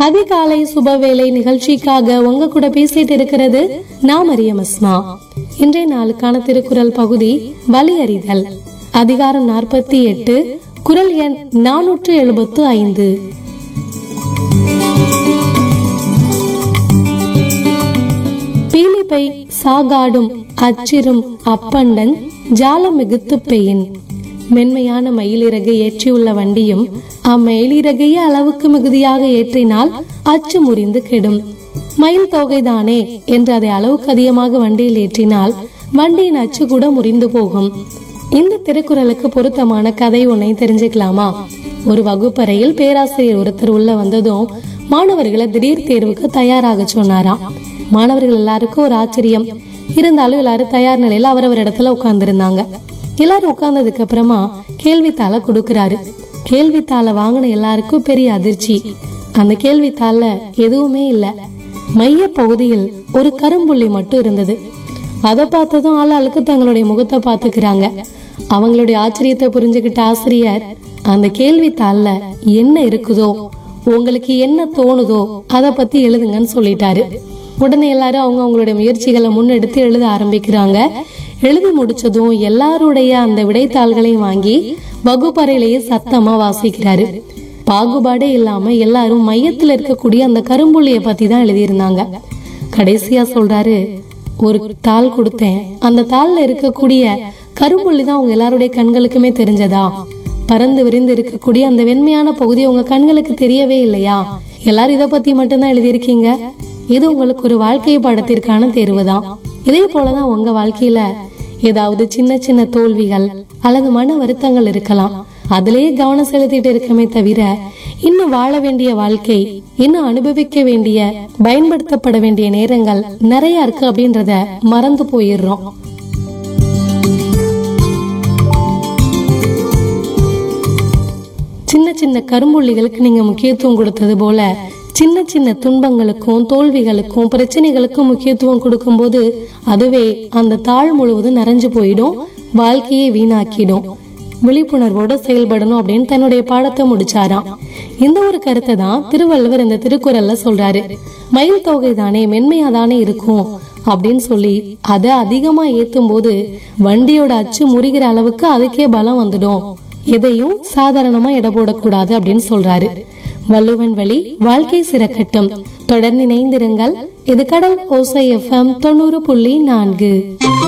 அதிகாலை சுபவேளை நிகழ்ச்சிக்காக உங்க கூட பேசிட்டு இருக்கிறது நான் மரியம் அஸ்மா இன்றைய நாளுக்கான திருக்குறள் பகுதி பலி அறிதல் அதிகாரம் நாற்பத்தி எட்டு குரல் எண் நானூற்று எழுபத்து ஐந்து பீலிப்பை சாகாடும் அச்சிரும் அப்பண்டன் ஜாலம் மிகுத்து பெயின் மென்மையான மயிலிறகு ஏற்றியுள்ள வண்டியும் அம்மயிலிறகையே அளவுக்கு மிகுதியாக ஏற்றினால் அச்சு முறிந்து கெடும் மயில் தொகைதானே என்று அதை அளவுக்கு அதிகமாக வண்டியில் ஏற்றினால் வண்டியின் அச்சு கூட முறிந்து போகும் இந்த திருக்குறளுக்கு பொருத்தமான கதை ஒன்னை தெரிஞ்சுக்கலாமா ஒரு வகுப்பறையில் பேராசிரியர் ஒருத்தர் உள்ள வந்ததும் மாணவர்களை திடீர் தேர்வுக்கு தயாராக சொன்னாராம் மாணவர்கள் எல்லாருக்கும் ஒரு ஆச்சரியம் இருந்தாலும் எல்லாரும் தயார் நிலையில அவரவர் இடத்துல உட்கார்ந்திருந்தாங்க எல்லாரும் உட்கார்ந்ததுக்கு அப்புறமா கேள்வித்தாளை கொடுக்கறாரு கேள்வித்தாளை வாங்கின எல்லாருக்கும் பெரிய அதிர்ச்சி அந்த கேள்வித்தாள்ல எதுவுமே இல்ல மைய பகுதியில் ஒரு கரும்புள்ளி மட்டும் இருந்தது அதை பார்த்ததும் ஆளாளுக்கு தங்களுடைய முகத்தை பார்த்துக்கிறாங்க அவங்களுடைய ஆச்சரியத்தை புரிஞ்சுக்கிட்ட ஆசிரியர் அந்த கேள்வித்தாள்ல என்ன இருக்குதோ உங்களுக்கு என்ன தோணுதோ அதை பத்தி எழுதுங்கன்னு சொல்லிட்டாரு உடனே எல்லாரும் அவங்க அவங்களுடைய முயற்சிகளை முன்னெடுத்து எழுத ஆரம்பிக்கிறாங்க எழுதி முடிச்சதும் எல்லாருடைய அந்த விடைத்தாள்களையும் வாங்கி வகுப்பறையிலேயே சத்தமா வாசிக்கிறாரு பாகுபாடே இல்லாம எல்லாரும் மையத்துல இருக்கக்கூடிய அந்த கரும்புள்ளிய பத்தி தான் எழுதியிருந்தாங்க கடைசியா சொல்றாரு ஒரு தாள் கொடுத்தேன் அந்த தாள்ல இருக்கக்கூடிய கரும்புள்ளி தான் உங்க எல்லாருடைய கண்களுக்குமே தெரிஞ்சதா பறந்து விரிந்து இருக்கக்கூடிய அந்த வெண்மையான பகுதி உங்க கண்களுக்கு தெரியவே இல்லையா எல்லாரும் இதை பத்தி மட்டும்தான் எழுதியிருக்கீங்க இது உங்களுக்கு ஒரு வாழ்க்கை பாடத்திற்கான தேர்வு தான் இதே போலதான் உங்க வாழ்க்கையில ஏதாவது சின்ன சின்ன தோல்விகள் அல்லது மன வருத்தங்கள் இருக்கலாம் அதிலேயே கவனம் செலுத்திட்டு இருக்கமே தவிர இன்னும் வாழ வேண்டிய வாழ்க்கை இன்னும் அனுபவிக்க வேண்டிய பயன்படுத்தப்பட வேண்டிய நேரங்கள் நிறைய இருக்கு அப்படின்றத மறந்து போயிடுறோம் சின்ன சின்ன கரும்புள்ளிகளுக்கு நீங்க முக்கியத்துவம் கொடுத்தது போல சின்ன சின்ன துன்பங்களுக்கும் தோல்விகளுக்கும் பிரச்சனைகளுக்கும் முக்கியத்துவம் கொடுக்கும்போது அதுவே அந்த தாழ் முழுவதும் நிறைஞ்சு போயிடும் வாழ்க்கையை வீணாக்கிடும் விழிப்புணர்வோட செயல்படணும் அப்படின்னு தன்னுடைய பாடத்தை முடிச்சாராம் இந்த ஒரு கருத்தை தான் திருவள்ளுவர் இந்த திருக்குறள்ல சொல்றாரு மயில் தொகை தானே மென்மையா தானே இருக்கும் அப்படின்னு சொல்லி அதை அதிகமா ஏத்தும் போது வண்டியோட அச்சு முறிகிற அளவுக்கு அதுக்கே பலம் வந்துடும் எதையும் சாதாரணமா எடை போடக்கூடாது அப்படின்னு சொல்றாரு வள்ளுவன் வழி வாழ்க்கை சிறக்கட்டும் தொடர்ந்து இணைந்திருங்கள் இது கடல் ஓசை எஃப்எம் தொண்ணூறு புள்ளி நான்கு